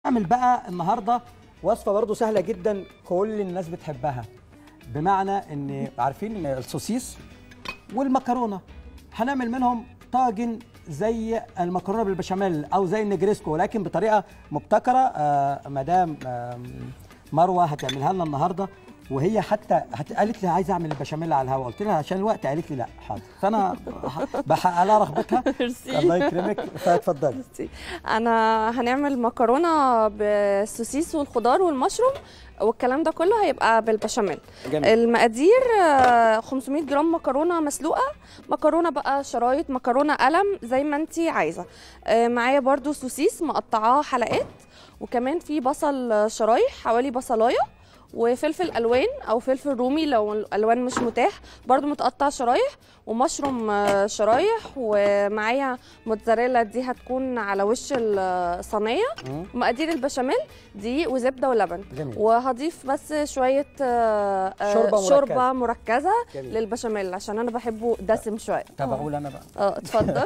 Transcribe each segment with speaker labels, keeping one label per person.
Speaker 1: نعمل بقى النهارده وصفه برضو سهله جدا كل الناس بتحبها بمعنى ان عارفين السوسيس والمكرونه هنعمل منهم طاجن زي المكرونه بالبشاميل او زي النجريسكو ولكن بطريقه مبتكره آه مدام آه مروه هتعملها لنا النهارده وهي حتى هت... قالت لي عايزه اعمل البشاميل على الهواء قلت لها عشان الوقت قالت لي لا حاضر فانا بحقق لها رغبتها
Speaker 2: ميرسي.
Speaker 1: الله يكرمك فاتفضلي
Speaker 2: ميرسي. انا هنعمل مكرونه بالسوسيس والخضار والمشروم والكلام ده كله هيبقى بالبشاميل
Speaker 1: جميل
Speaker 2: المقادير آه، 500 جرام مكرونه مسلوقه مكرونه بقى شرايط مكرونه قلم زي ما انت عايزه آه، معايا برضو سوسيس مقطعاه حلقات وكمان في بصل شرايح حوالي بصلايه وفلفل الوان او فلفل رومي لو الالوان مش متاح برضو متقطع شرايح ومشروم آه، شرايح ومعايا موتزاريلا دي هتكون على وش الصينيه
Speaker 1: مم.
Speaker 2: مقادير البشاميل دقيق وزبده ولبن
Speaker 1: جميل
Speaker 2: وهضيف بس شويه آه، آه،
Speaker 1: شوربة مركزة.
Speaker 2: شوربه مركزه
Speaker 1: جميل
Speaker 2: للبشاميل عشان انا بحبه دسم شويه
Speaker 1: طب اقول انا بقى
Speaker 2: اه اتفضل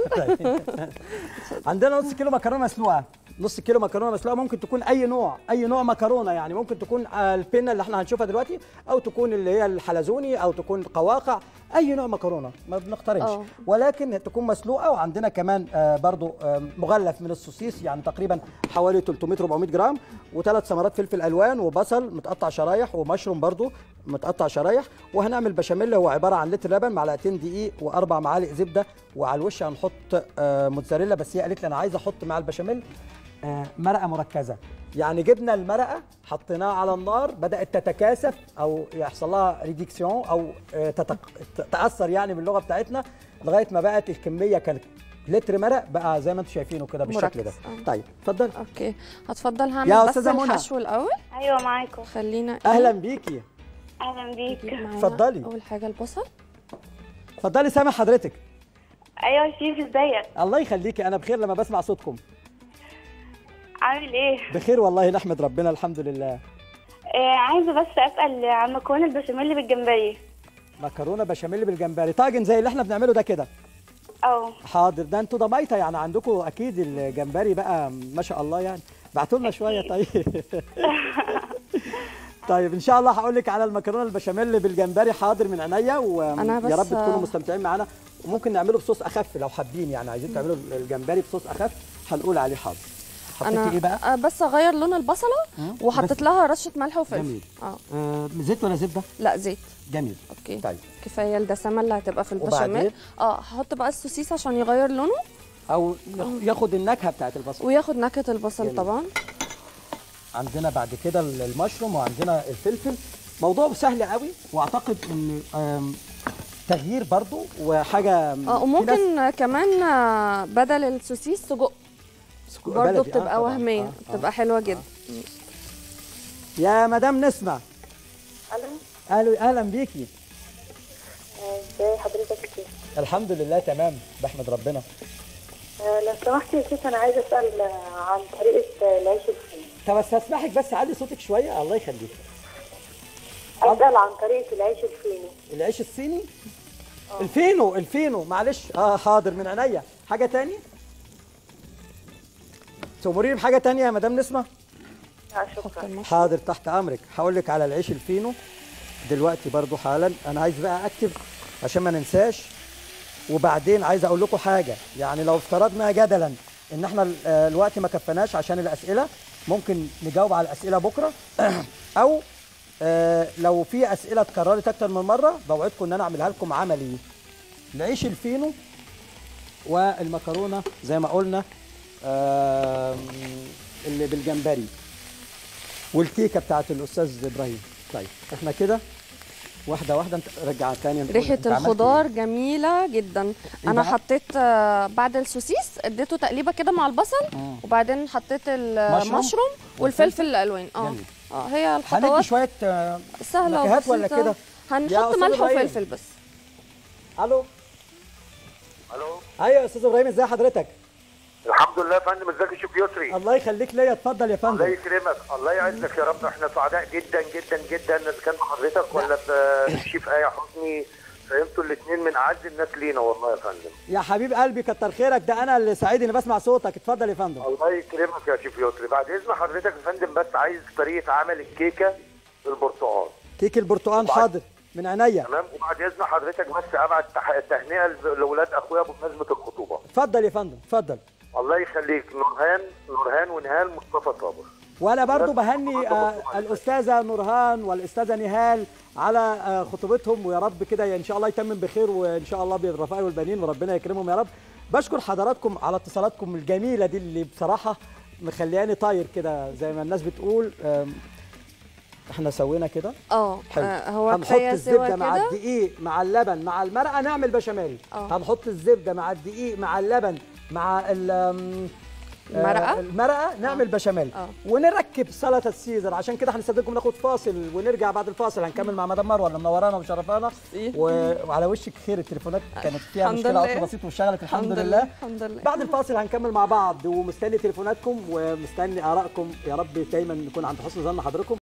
Speaker 1: عندنا نص كيلو مكرونه مسلوقه نص كيلو مكرونه مسلوقه ممكن تكون اي نوع اي نوع مكرونه يعني ممكن تكون آه، البينا اللي احنا هنشوفها دلوقتي او تكون اللي هي الحلزوني او تكون قواقع اي نوع مكرونه ما بنقترنش
Speaker 2: آه.
Speaker 1: ولكن تكون مسلوقه وعندنا كمان آه، برضو آه، مغلف من السوسيس يعني تقريبا حوالي 300 400 جرام وثلاث ثمرات فلفل الوان وبصل متقطع شرايح ومشروم برضو متقطع شرايح وهنعمل بشاميل هو عباره عن لتر لبن معلقتين دقيق واربع معالق زبده وعلى الوش هنحط آه، موتزاريلا بس هي قالت لي انا عايزه احط مع البشاميل آه، مرقه مركزه يعني جبنا المرقه حطيناها على النار بدات تتكاثف او يحصل لها ريديكسيون او آه، تتق... تاثر يعني باللغه بتاعتنا لغايه ما بقت الكميه كانت لتر مرق بقى زي ما انتم شايفينه كده بالشكل ده
Speaker 2: مركز، آه.
Speaker 1: طيب اتفضل
Speaker 2: اوكي هتفضل
Speaker 1: يا
Speaker 2: هعمل بس
Speaker 1: أستاذة منى.
Speaker 2: الحشو الاول
Speaker 3: ايوه معاكم
Speaker 2: خلينا إيه؟
Speaker 1: اهلا بيكي
Speaker 3: اهلا بيك
Speaker 2: نجيب معانا
Speaker 1: اتفضلي.
Speaker 2: اول حاجه البصل
Speaker 1: اتفضلي سامع حضرتك
Speaker 3: ايوه يا شيف ازيك
Speaker 1: الله يخليكي انا بخير لما بسمع صوتكم
Speaker 3: عامل ايه
Speaker 1: بخير والله نحمد ربنا الحمد لله
Speaker 3: آه عايزه بس اسال عن مكرونه البشاميل بالجمبري
Speaker 1: مكرونه بشاميل بالجمبري طاجن زي اللي احنا بنعمله ده كده
Speaker 3: اه
Speaker 1: حاضر ده انتوا ضمايطه يعني عندكم اكيد الجمبري بقى ما شاء الله يعني بعتوا لنا شويه طيب طيب ان شاء الله هقول لك على المكرونه البشاميل بالجمبري حاضر من عينيا
Speaker 2: أنا
Speaker 1: ويا
Speaker 2: بس-
Speaker 1: رب تكونوا مستمتعين معانا وممكن نعمله بصوص اخف لو حابين يعني عايزين تعملوا الجمبري بصوص اخف هنقول عليه حاضر حطيتي
Speaker 2: انا
Speaker 1: ايه بقى
Speaker 2: آه، بس اغير لون البصله
Speaker 1: مم.
Speaker 2: وحطيت
Speaker 1: بس-
Speaker 2: لها رشه ملح وفلفل
Speaker 1: جميل.
Speaker 2: اه
Speaker 1: آه زيت ولا زبده
Speaker 2: لا زيت
Speaker 1: جميل
Speaker 2: اوكي
Speaker 1: طيب
Speaker 2: كفايه الدسامه اللي هتبقى في
Speaker 1: وبعدين؟
Speaker 2: البشاميل اه هحط بقى السوسيس عشان يغير لونه
Speaker 1: او ياخد النكهه بتاعت البصل
Speaker 2: وياخد نكهه البصل
Speaker 1: جميل.
Speaker 2: طبعا
Speaker 1: عندنا بعد كده المشروم وعندنا الفلفل موضوع سهل قوي واعتقد ان آم، تغيير برضو وحاجه
Speaker 2: اه
Speaker 1: في ناس
Speaker 2: وممكن كمان آه، بدل السوسيس سجق
Speaker 1: سكو-
Speaker 2: برضو
Speaker 1: بلدي، آه،
Speaker 2: بتبقى
Speaker 1: طبعاً.
Speaker 2: وهميه
Speaker 1: آه، آه.
Speaker 2: بتبقى حلوه جدا
Speaker 1: يا مدام نسمة
Speaker 3: الو
Speaker 1: اهلا اهلا بيكي
Speaker 3: ازي حضرتك كده
Speaker 1: الحمد لله تمام بحمد ربنا
Speaker 3: لو سمحت يا شيف انا عايزه اسال عن طريقه العيش الفينو
Speaker 1: طب بس هسمحك بس علي صوتك شويه الله يخليك
Speaker 3: اسال عن طريقه العيش الفينو
Speaker 1: العيش الصيني الفينو الفينو معلش اه حاضر من عينيا حاجه تاني تأمريني بحاجه تانية يا مدام نسمة
Speaker 3: شكرا
Speaker 1: حاضر تحت امرك هقول لك على العيش الفينو دلوقتي برضو حالا انا عايز بقى اكتب عشان ما ننساش وبعدين عايز اقول لكم حاجه يعني لو افترضنا جدلا ان احنا ال- آه، الوقت ما كفناش عشان الاسئله ممكن نجاوب على الاسئله بكره او آه، لو في اسئله اتكررت اكتر من مره بوعدكم ان انا اعملها لكم عملي العيش الفينو والمكرونه زي ما قلنا آم، اللي بالجمبري والكيكه بتاعت الاستاذ ابراهيم طيب احنا كده واحده واحده انت رجع تاني نقول
Speaker 2: ريحه
Speaker 1: انت عملت
Speaker 2: الخضار
Speaker 1: إيه؟
Speaker 2: جميله جدا
Speaker 1: إيه
Speaker 2: انا
Speaker 1: بقى؟
Speaker 2: حطيت آه، بعد السوسيس اديته تقليبه كده مع البصل
Speaker 1: مم.
Speaker 2: وبعدين حطيت
Speaker 1: مشروم
Speaker 2: المشروم والفلفل الالوان اه
Speaker 1: جميل.
Speaker 2: اه هي
Speaker 1: هندي
Speaker 2: الخطوات
Speaker 1: شويه آه،
Speaker 2: سهله
Speaker 1: نكهات ولا
Speaker 2: وبسيطة.
Speaker 1: كده؟ يا
Speaker 2: هنحط
Speaker 1: أستاذ
Speaker 2: ملح
Speaker 1: إبراهيم.
Speaker 2: وفلفل بس
Speaker 1: الو
Speaker 4: الو
Speaker 1: ايوه يا استاذ ابراهيم ازي حضرتك
Speaker 4: الحمد لله يا فندم ازيك يا شيخ يسري
Speaker 1: الله يخليك ليا اتفضل يا
Speaker 4: الله
Speaker 1: فندم
Speaker 4: يكرمك الله يعزك يا رب احنا سعداء جدا جدا جدا اذا كان بحضرتك ولا بشيف ايه حسني انتوا الاثنين من اعز الناس لينا والله يا فندم
Speaker 1: يا حبيب قلبي كتر خيرك ده انا اللي سعيد اني بسمع صوتك اتفضل يا فندم
Speaker 4: الله يكرمك يا شيف يسري بعد اذن حضرتك يا فندم بس عايز طريقه عمل الكيكه بالبرتقال
Speaker 1: كيك البرتقال حاضر من عينيا
Speaker 4: تمام وبعد اذن حضرتك بس ابعت تح- تهنئه لاولاد اخويا بمناسبه الخطوبه
Speaker 1: اتفضل يا فندم اتفضل
Speaker 4: الله يخليك نورهان نورهان ونهال مصطفى صابر
Speaker 1: وانا برضو بهني آه الاستاذه نورهان والاستاذه نهال على آه خطوبتهم ويا رب كده ان شاء الله يتمم بخير وان شاء الله بالرفاء والبنين وربنا يكرمهم يا رب بشكر حضراتكم على اتصالاتكم الجميله دي اللي بصراحه مخلياني طاير كده زي ما الناس بتقول آم، احنا سوينا كده
Speaker 2: اه
Speaker 1: حلو
Speaker 2: آه، هو
Speaker 1: هنحط
Speaker 2: كفايه
Speaker 1: الزبده
Speaker 2: سوا
Speaker 1: مع
Speaker 2: كده
Speaker 1: الدقيق مع اللبن مع المرقه نعمل بشاميل
Speaker 2: آه.
Speaker 1: هنحط الزبده مع الدقيق مع اللبن مع ال آم،
Speaker 2: المرقة؟
Speaker 1: آه، المرقه نعمل بشاميل
Speaker 2: آه.
Speaker 1: ونركب سلطه السيزر عشان كده هنستاذنكم ناخد فاصل ونرجع بعد الفاصل هنكمل مع مدام مروه اللي منورانا ومشرفانا
Speaker 2: إيه.
Speaker 1: و... وعلى وشك خير التليفونات كانت فيها
Speaker 2: الحمد
Speaker 1: مشكله
Speaker 2: لله.
Speaker 1: عطل بسيط واشتغلت الحمد لله
Speaker 2: الحمد لله
Speaker 1: بعد الفاصل هنكمل مع بعض ومستني تليفوناتكم ومستني ارائكم يا رب دايما نكون عند حسن ظن حضراتكم